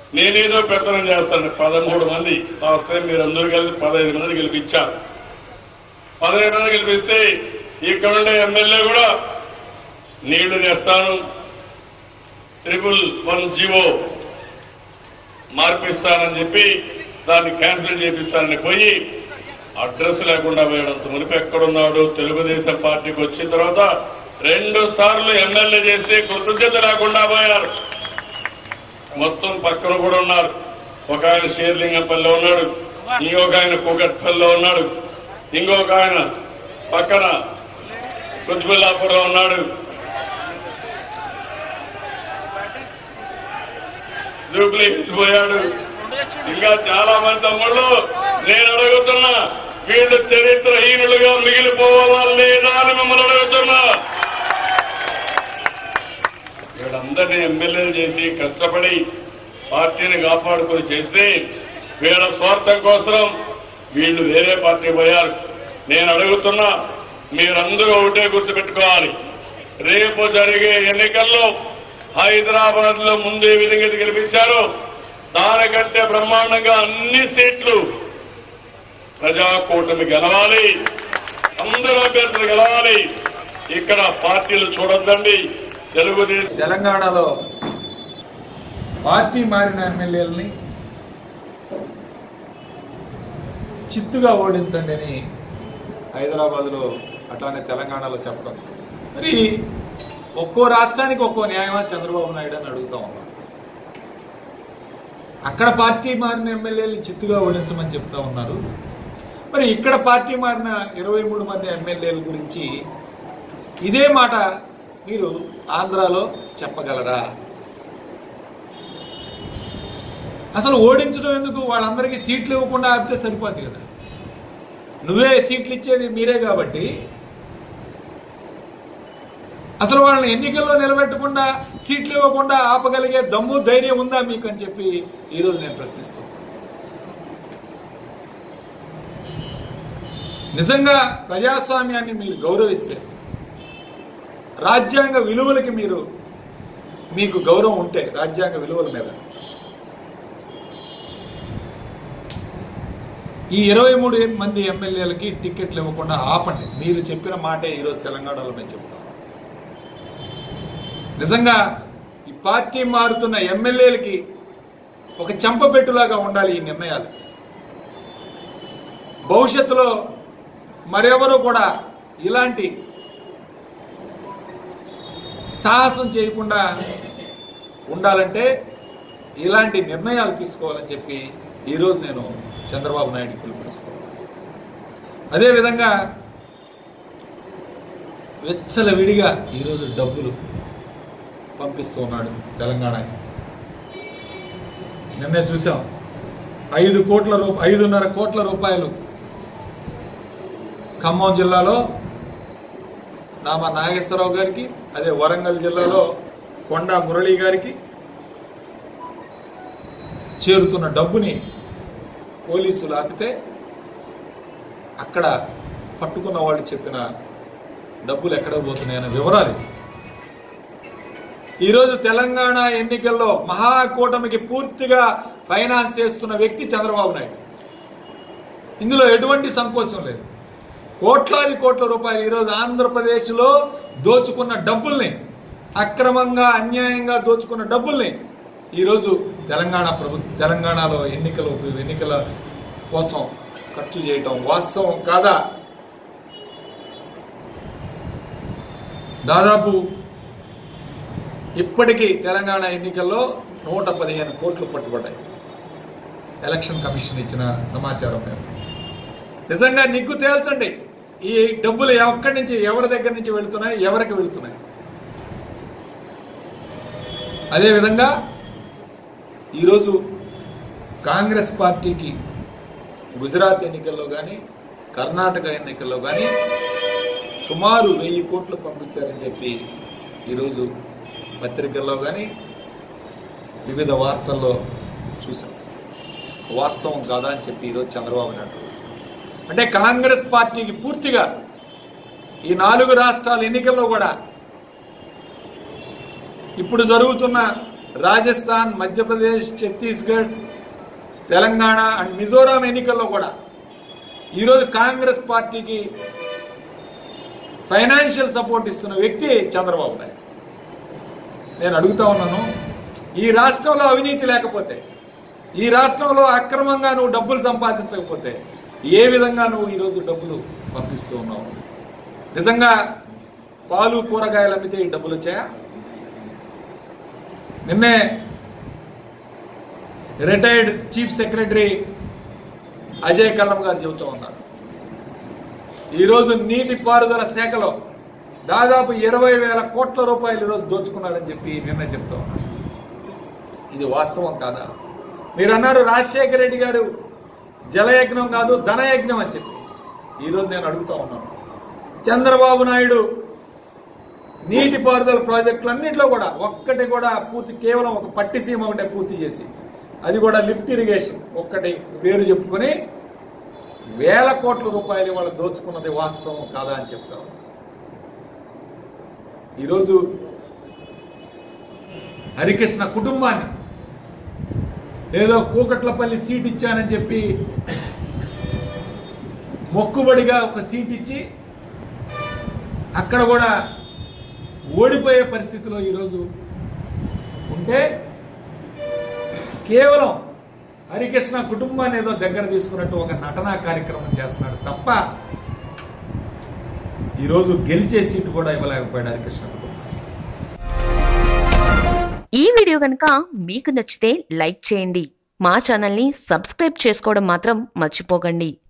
నేనేదో పెత్తనం చేస్తాను పదమూడు మంది లాస్ట్ టైం మీరు అందరూ కలిసి పదహైదు మంది గెలిపించారు పదహైదు మంది గెలిపిస్తే ఇక్కడ ఉండే ఎమ్మెల్యే కూడా నీళ్లు తెస్తాను ట్రిపుల్ వన్ జీవో మార్పిస్తానని చెప్పి దాన్ని క్యాన్సిల్ చేపిస్తానని పోయి అడ్రస్ లేకుండా పోయడంతో మునిపి ఎక్కడున్నాడు తెలుగుదేశం పార్టీకి వచ్చిన తర్వాత రెండు సార్లు ఎమ్మెల్యే చేసి కృతజ్ఞత లేకుండా పోయారు మొత్తం పక్కన కూడా ఉన్నారు ఒక ఆయన షేర్లింగంపల్లిలో ఉన్నాడు ఇంకొక ఆయన కూకట్పల్లిలో ఉన్నాడు ఇంకొక ఆయన పక్కన కుత్బుల్లాపూర్లో ఉన్నాడు జూబ్లీ పోయాడు ఇంకా చాలా మంది తమ్ముళ్ళు నేను అడుగుతున్నా వీళ్ళు చరిత్రహీనులుగా మిగిలిపోవాలా లేదా అని మిమ్మల్ని అడుగుతున్నా వీళ్ళందరినీ ఎమ్మెల్యేలు చేసి కష్టపడి పార్టీని కాపాడుకొని చేస్తే వీళ్ళ స్వార్థం కోసం వీళ్ళు వేరే పార్టీ పోయారు నేను అడుగుతున్నా మీరందరూ ఒకటే గుర్తుపెట్టుకోవాలి రేపు జరిగే ఎన్నికల్లో హైదరాబాద్ లో ముందే విధంగా గెలిపించారు దానికంటే బ్రహ్మాండంగా అన్ని సీట్లు ప్రజాకూటమి గెలవాలి అందరూ అభ్యర్థులు గెలవాలి ఇక్కడ పార్టీలు చూడొద్దండి తెలుగుదేశం తెలంగాణలో పార్టీ మారిన ఎమ్మెల్యేలని చిత్తుగా ఓడించండి అని హైదరాబాద్లో అట్లానే తెలంగాణలో చెప్పడం మరి ఒక్కో రాష్ట్రానికి ఒక్కో న్యాయమా చంద్రబాబు నాయుడు అని అడుగుతా ఉన్నాం అక్కడ పార్టీ మారిన ఎమ్మెల్యేలు చిత్తుగా ఓడించమని చెప్తా ఉన్నారు మరి ఇక్కడ పార్టీ మారిన ఇరవై మూడు మంది ఎమ్మెల్యేల గురించి ఇదే మాట మీరు ఆంధ్రాలో చెప్పగలరా అసలు ఓడించడం ఎందుకు వాళ్ళందరికీ సీట్లు ఇవ్వకుండా ఆపితే సరిపోద్ది కదా నువ్వే సీట్లు ఇచ్చేది మీరే కాబట్టి అసలు వాళ్ళని ఎన్నికల్లో నిలబెట్టకుండా సీట్లు ఇవ్వకుండా ఆపగలిగే దమ్ము ధైర్యం ఉందా మీకు అని చెప్పి ఈరోజు నేను ప్రశ్నిస్తాను నిజంగా ప్రజాస్వామ్యాన్ని మీరు గౌరవిస్తే రాజ్యాంగ విలువలకి మీరు మీకు గౌరవం ఉంటే రాజ్యాంగ విలువల మీద ఈ ఇరవై మూడు మంది ఎమ్మెల్యేలకి టికెట్లు ఇవ్వకుండా ఆపండి మీరు చెప్పిన మాటే ఈరోజు తెలంగాణలో మేము చెప్తాం నిజంగా ఈ పార్టీ మారుతున్న ఎమ్మెల్యేలకి ఒక చెంపపెట్టులాగా ఉండాలి ఈ నిర్ణయాలు భవిష్యత్తులో మరెవరు కూడా ఇలాంటి సాహసం చేయకుండా ఉండాలంటే ఇలాంటి నిర్ణయాలు తీసుకోవాలని చెప్పి ఈరోజు నేను చంద్రబాబు నాయుడు పిలుపునిస్తాను అదేవిధంగా వెచ్చల విడిగా ఈరోజు డబ్బులు పంపిస్తూ ఉన్నాడు తెలంగాణకి నిన్నే చూసాం ఐదు కోట్ల రూప ఐదున్నర కోట్ల రూపాయలు ఖమ్మం జిల్లాలో నామా నాగేశ్వరరావు గారికి అదే వరంగల్ జిల్లాలో కొండా మురళి గారికి చేరుతున్న డబ్బుని పోలీసులు ఆపితే అక్కడ పట్టుకున్న వాళ్ళు చెప్పిన డబ్బులు ఎక్కడ పోతున్నాయనే వివరాలు ఇవి. ఈరోజు తెలంగాణ ఎన్నికల్లో మహాకూటమికి పూర్తిగా ఫైనాన్స్ చేస్తున్న వ్యక్తి చంద్రబాబు నాయుడు ఇందులో ఎటువంటి సంకోచం లేదు కోట్లాది కోట్ల రూపాయలు ఈరోజు ఆంధ్రప్రదేశ్లో దోచుకున్న డబ్బుల్ని అక్రమంగా అన్యాయంగా దోచుకున్న డబ్బుల్ని ఈరోజు తెలంగాణ ప్రభు తెలంగాణలో ఎన్నికల ఎన్నికల కోసం ఖర్చు చేయటం వాస్తవం కాదా దాదాపు ఇప్పటికీ తెలంగాణ ఎన్నికల్లో నూట పదిహేను కోట్లు పట్టుబడ్డాయి ఎలక్షన్ కమిషన్ ఇచ్చిన సమాచారం మేరకు నిజంగా నిగ్గు తేల్చండి ఈ డబ్బులు ఎక్కడి నుంచి ఎవరి దగ్గర నుంచి వెళుతున్నాయి ఎవరికి వెళుతున్నాయి అదేవిధంగా ఈరోజు కాంగ్రెస్ పార్టీకి గుజరాత్ ఎన్నికల్లో కానీ కర్ణాటక ఎన్నికల్లో కానీ సుమారు వెయ్యి కోట్లు పంపించారని చెప్పి ఈరోజు పత్రికల్లో కానీ వివిధ వార్తల్లో చూసాం వాస్తవం కాదా అని చెప్పి ఈరోజు చంద్రబాబు నాయుడు అంటే కాంగ్రెస్ పార్టీకి పూర్తిగా ఈ నాలుగు రాష్ట్రాల ఎన్నికల్లో కూడా ఇప్పుడు జరుగుతున్న రాజస్థాన్ మధ్యప్రదేశ్ ఛత్తీస్గఢ్ తెలంగాణ అండ్ మిజోరాం ఎన్నికల్లో కూడా ఈరోజు కాంగ్రెస్ పార్టీకి ఫైనాన్షియల్ సపోర్ట్ ఇస్తున్న వ్యక్తి చంద్రబాబు నాయుడు నేను అడుగుతా ఉన్నాను ఈ రాష్ట్రంలో అవినీతి లేకపోతే ఈ రాష్ట్రంలో అక్రమంగా నువ్వు డబ్బులు సంపాదించకపోతే ఏ విధంగా నువ్వు ఈరోజు డబ్బులు పంపిస్తూ ఉన్నావు నిజంగా పాలు కూరగాయలు అమ్మితే ఈ డబ్బులు వచ్చాయా నిన్నే retired chief secretary Ajay Kallam garu చెబుతూ ఉన్నారు ఈరోజు నీటి పారుదల శాఖలో దాదాపు ఇరవై వేల కోట్ల రూపాయలు ఈరోజు దోచుకున్నాడని చెప్పి నిన్న చెప్తా ఉన్నారు ఇది వాస్తవం కాదా మీరు అన్నారు రాజశేఖర రెడ్డి గారు జలయజ్ఞం కాదు ధనయజ్ఞం అని చెప్పి ఈరోజు నేను అడుగుతా ఉన్నాను చంద్రబాబు నాయుడు నీటిపారుదల ప్రాజెక్టులన్నింటిలో కూడా ఒక్కటి కూడా పూర్తి కేవలం ఒక పట్టిసీమ ఒకటే పూర్తి చేసి అది కూడా లిఫ్ట్ ఇరిగేషన్ ఒక్కటి పేరు చెప్పుకొని వేల కోట్ల రూపాయలు వాళ్ళు దోచుకున్నది వాస్తవం కాదా అని చెప్తాం ఈరోజు హరికృష్ణ కుటుంబాన్ని ఏదో కూకట్లపల్లి సీట్ ఇచ్చానని చెప్పి మొక్కుబడిగా ఒక సీట్ ఇచ్చి అక్కడ కూడా ఓడిపోయే పరిస్థితిలో ఈరోజు ఉంటే కేవలం హరికృష్ణ కుటుంబాన్ని ఏదో దగ్గర తీసుకున్నట్టు ఒక నటనా కార్యక్రమం చేస్తున్నాడు తప్ప ఈరోజు గెలిచే సీటు కూడా ఇవ్వలేకపోయాడు హరికృష్ణ కుటుంబం ఈ వీడియో కనుక మీకు నచ్చితే లైక్ చేయండి మా ఛానల్ని సబ్స్క్రైబ్ చేసుకోవడం మాత్రం మర్చిపోకండి